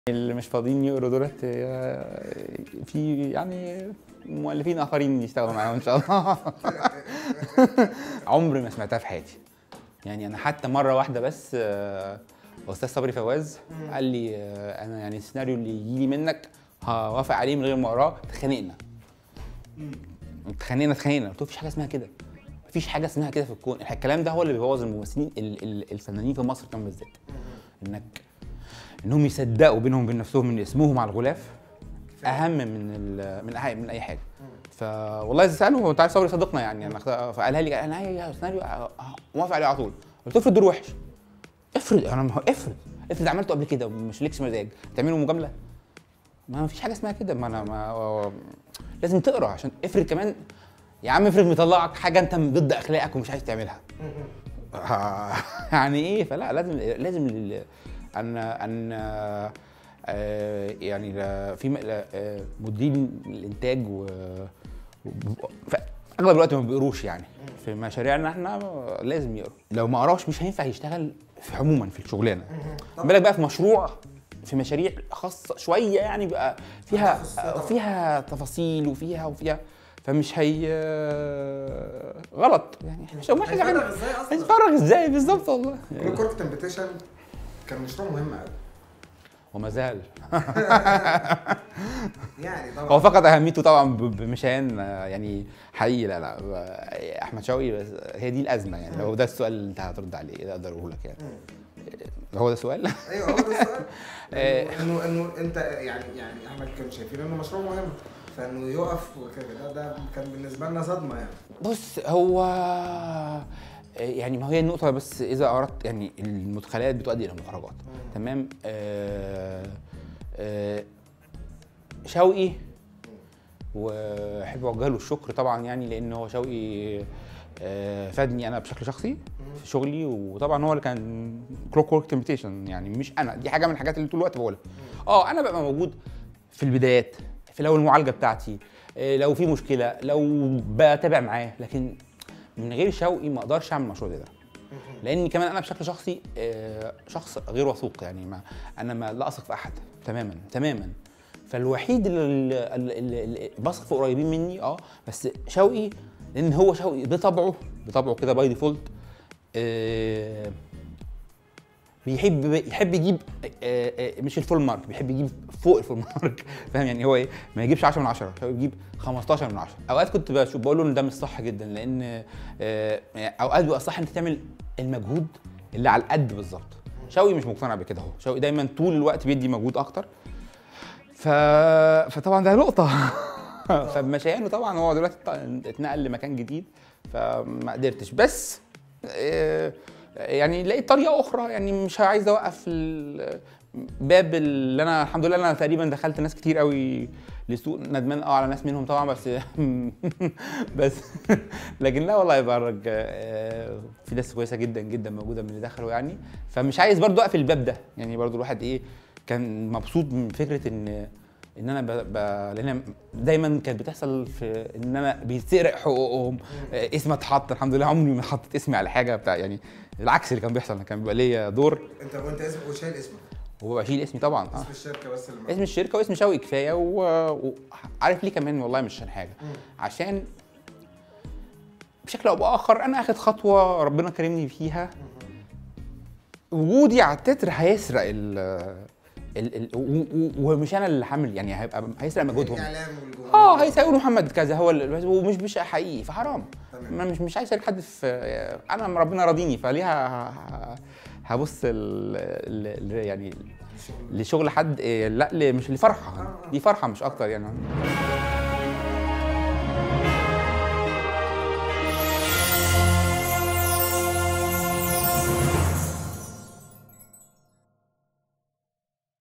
اللي مش فاضيين يقروا دولت آه، في يعني مؤلفين اخرين يشتغلوا معاهم ان شاء الله عمري ما سمعتها في حياتي يعني انا حتى مره واحده بس آه، استاذ صبري فواز قال لي آه، انا يعني السيناريو اللي يجي لي منك هوافق عليه من غير ما اقراه اتخانقنا اتخانقنا اتخانقنا قلت له مفيش حاجه اسمها كده مفيش حاجه اسمها كده في الكون الكلام ده هو اللي بيبوظ الممثلين ال- ال- الفنانين في مصر كمان بالذات انك انهم يصدقوا بينهم وبين نفسهم ان اسمهم على الغلاف اهم من ال- من اي من اي حاجه فوالله اذا سالوا انت عارف صبري صديقنا يعني انا اخت- فقالها لي انا يا سيناريو موافق عليه على طول قلت له افرض دور وحش افرض انا ما هو افرض افرض عملته قبل كده ومش ليكش مزاج تعمله مجامله ما فيش حاجه اسمها كده ما انا ما لازم تقرا عشان افرض كمان يا عم افرض مطلعك حاجه انت ضد اخلاقك ومش عايز تعملها يعني ايه فلا لازم لازم ال- ان ان آه، يعني لا- في م- لا- آه، مديرين الانتاج و و- ف- اغلب الوقت ما بيقروش يعني في مشاريعنا احنا لازم يقروا لو ما قراش مش هينفع يشتغل في عموما في الشغلانه بالك بقى في مشروع في مشاريع خاصه شويه يعني بقى فيها فيها تفاصيل وفيها وفيها فمش هي غلط يعني مش مش هيتفرج ازاي اصلا؟ هيتفرج ازاي بالظبط والله ريكورد كومبيتيشن كان مشروع مهم قوي وما زال يعني هو طبعا فقد اهميته طبعا ب- بمشان آه، يعني حقيقي لا لا آه، احمد شوقي بس هي دي الازمه يعني لو ده السؤال اللي انت هترد عليه ده اقدر اقوله لك يعني هو ده السؤال ايوه هو ده السؤال آه. إنه- انه انه انت يعني يعني احنا كنا شايفين انه مشروع مهم فانه يقف وكده ده, ده كان بالنسبه لنا صدمه يعني بص هو آه، يعني ما هي النقطة بس إذا أردت يعني المدخلات بتؤدي إلى مخرجات تمام آه آه شوقي واحب اوجه له الشكر طبعا يعني لان هو شوقي آه، فادني انا بشكل شخصي في شغلي وطبعا هو اللي كان كلوك ورك تمبيتيشن يعني مش انا دي حاجه من الحاجات اللي طول الوقت بقولها اه انا ببقى موجود في البدايات في لو المعالجه بتاعتي آه، لو في مشكله لو بتابع معاه لكن من غير شوقي ما اقدرش اعمل المشروع ده لاني كمان انا بشكل شخصي آه، شخص غير وثوق يعني ما انا ما لا اثق في احد تماما تماما فالوحيد اللي, اللي, اللي, اللي بثق في قريبين مني اه بس شوقي لان هو شوقي بطبعه بطبعه كده باي ديفولت آه بيحب يحب يجيب آه، آه، مش الفول مارك بيحب يجيب فوق الفول مارك فاهم يعني هو ايه ما يجيبش 10 من 10 هو يجيب 15 من 10 اوقات كنت بشوف بقول له ان ده مش صح جدا لان آه، يعني اوقات بيبقى صح انت تعمل المجهود اللي على القد بالظبط شوقي مش مقتنع بكده اهو شوقي دايما طول الوقت بيدي مجهود اكتر ف... فطبعا ده نقطة فبمشيانه طبعا هو دلوقتي ات- اتنقل لمكان جديد فما قدرتش بس آه، يعني لقيت طريقة أخرى يعني مش عايز أوقف ال- باب اللي أنا الحمد لله أنا تقريبا دخلت ناس كتير قوي لسوق ندمان اه على ناس منهم طبعا بس بس لكن لا والله يبرج آه، في ناس كويسه جدا جدا موجوده من اللي دخلوا يعني فمش عايز برضو اقفل الباب ده يعني برضو الواحد ايه كان مبسوط من فكره ان ان انا ب... ب... لان دايما كانت بتحصل في ان انا بيتسرق حقوقهم آه، اسمي اتحط الحمد لله عمري ما حطيت اسمي على حاجه بتاع يعني العكس اللي كان بيحصل أنا كان بيبقى ليا دور انت وانت اسمك وشايل اسمك وببقى اشيل اسمي طبعا اه اسم الشركه بس اللي معاك. اسم الشركه واسم شوقي كفايه و- وعارف ليه كمان والله مش عشان حاجه عشان بشكل او باخر انا اخد خطوه ربنا كرمني فيها وجودي على التتر هيسرق ال ال ال و- و- ومش انا اللي حامل يعني هيبقى هيسرق مجهودهم الاعلام والجمهور اه هيساوي محمد كذا هو ال- ومش مش حقيقي فحرام تمام. انا مش مش عايز اشارك حد في انا ربنا راضيني فليه ه- ه- هبص ال ال ال- يعني الشغل لشغل حد إيه، لا ل- مش لفرحه دي فرحه مش اكتر يعني